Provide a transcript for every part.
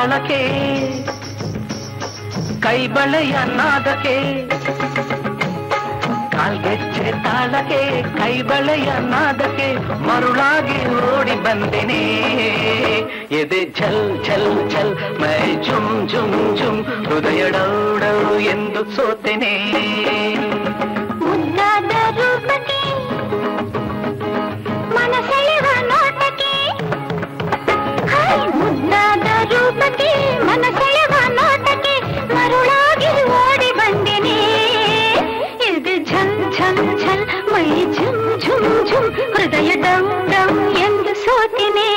ತಾಳಕ್ಕೆ ಕೈಬಳೆಯ ನಾದಕ್ಕೆ ಕಾಲ್ಗೆಚ್ಚೆ ತಾಳಕ್ಕೆ ಕೈಬಳೆಯ ನಾದಕ್ಕೆ ಮರುಳಾಗಿ ಓಡಿ ಬಂದೆನೆ ಎದೆ ಛಲ್ ಛಲ್ ಛಲ್ ಮೈ ಝುಮ್ ಝುಮ್ ಝುಮ್ ಹೃದಯ ಡೌ ಡೌ ಎಂದು ಸೋತೆನೆ ಮುದ್ದಾದ ರೂಪಕ್ಕೆ ಮನಸೆಳೆವ ನೋಟಕ್ಕೆ ಹಾಯ್ ಮುದ್ದಾದ ರೂಪಕ್ಕೆ ಮನಸೆಳೆವ ನೋಟಕ್ಕೆ ಮರುಳಾಗಿ ಓಡಿ ಬಂದೆನೆ ಇದು ಝಲ್ ಝಲ್ ಝಲ್ ಮೈ ಝುಮ್ ಝುಮ್ ಝುಮ್ ಹೃದಯ ಡಂ ಡಂ ಎಂದು ಸೋತಿನೇ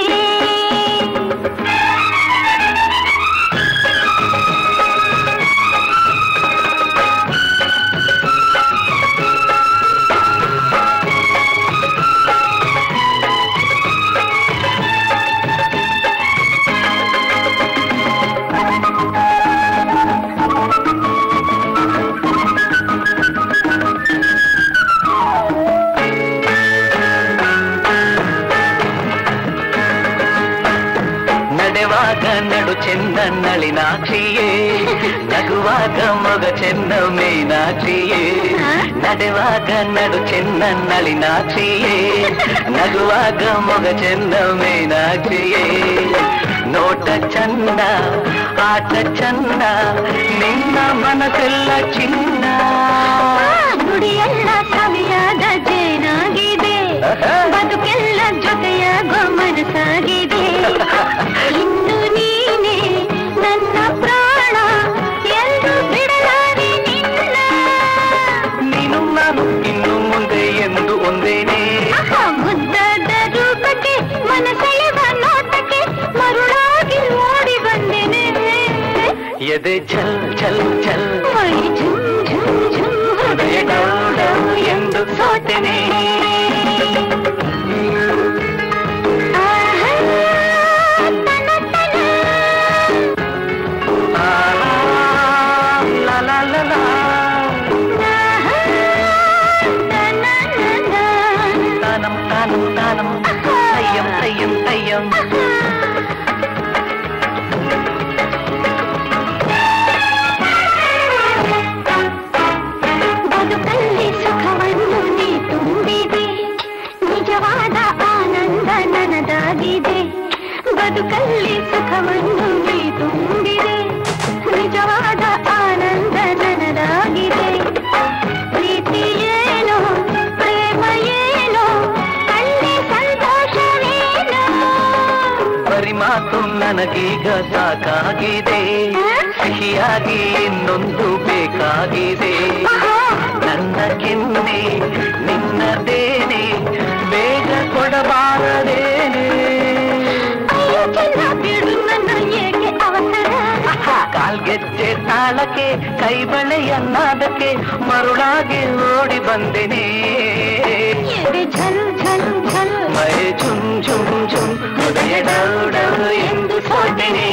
ನಡೆವಾಗ ನಡು ಚೆನ್ನ ನಳಿನಾಕ್ಷಿಯೇ ನಗುವಾಗ ಮೊಗ ಚೆನ್ನ ಮೀನಾಕ್ಷಿಯೇ ನಡೆವಾಗ ನಡು ಚೆನ್ನ ನಳಿನಾಕ್ಷಿಯೇ ನಗುವಾಗ ಮೊಗ ಚೆನ್ನ ಮೀನಾಕ್ಷಿಯೇ ನೋಟ ಚಂದ ಆಟ ಚಂದ ನಿನ್ನ ಮನಸ್ಸೆಲ್ಲ ಚಿನ್ನ ನುಡಿಯೆಲ್ಲ ಸವಿಯಾದ ಜೇನಾಗಿದೆ ಬದುಕೆಲ್ಲ ಜೊತೆಯ ಗೊಮನಸಾಗಿದೆ ಇನ್ನು ನೀನೆ ನನ್ನ ಪ್ರಾಣ ಎಂದು ಬಿಡಲಾರೆ ನಿನ್ನ ನೀನು ನಾನು ಇನ್ನು ಮುಂದೆ ಎಂದು ಒಂದೇನೇ ಆಹಾ, ಮುದ್ದಾದ ರೂಪಕ್ಕೆ ಮನಸೆಳೆವ ನೋಟಕ್ಕೆ ಮರುಳಾಗಿ ಓಡಿ ಬಂದೆನೆ ಎದೆ ಛಲ್ ಛಲ್ ಛಲ್ ಮೈ ಝುಮ್ ಝುಮ್ ಝುಮ್ ಹೃದಯ ಡೌ ಡೌ ಎಂದು ಸೋತೆನೆ ಆಹಾ, ತನ ತನ. ಆ, ಲಾ, ಲಾ, ಲಾ, ಲಾ. ಆಹಾ, ತನ ತನ. ತಾನಂ ತಾನಂ ತಾನಂ ತಯ್ಯಂ ತಯ್ಯಂ ತಯ್ಯಂ ಬದುಕಲ್ಲಿ ಸುಖವನ್ನು ನೀ ತುಂಬಿದೆ ನಿಜವಾದ ಆನಂದ ನನದಾಗಿದೆ ಬದುಕಲ್ಲಿ ಸುಖವನ್ನು ನೀ ತುಂಬಿದೆ ನಿಜವಾದ ಆನಂದ ನನದಾಗಿದೆ ಪ್ರೀತಿ ಏನೋ ಪ್ರೇಮ ಏನೋ ಅಲ್ಲಿ ಸಂತೋಷವೇನೋ ಬರಿ ಮಾತು ನನಗೀಗ ಸಾಕಾಗಿದೆ ಸಿಹಿಯಾಗಿ ಇನ್ನೊಂದು ಬೇಕಾಗಿದೆ ನನ್ನ ಕೆನ್ನೆ ನಿನ್ನದೇನೆ ಬೇಗ ಕೊಡಬಾರದೇನೆ ಅಯ್ಯೋ ಚಂದ್ರ ಬಿಡು ನನ್ನ ಏಕೆ ಅವಸರ ಕಾಲ್ಗೆಜ್ಜೆ ತಾಳಕ್ಕೆ ಕೈಬಳೆಯನ್ನಾದಕ್ಕೆ ಮರುಳಾಗಿ ಓಡಿ ಬಂದೆನೆ ಎದೆ ಝಲ್ ಝಲ್ ಝಲ್ ಮೈ ಝುಮ್ ಝುಮ್ ಝುಮ್ ಹೃದಯ ಡೌ ಡೌ ಎಂದು ಸೋತೆನೆ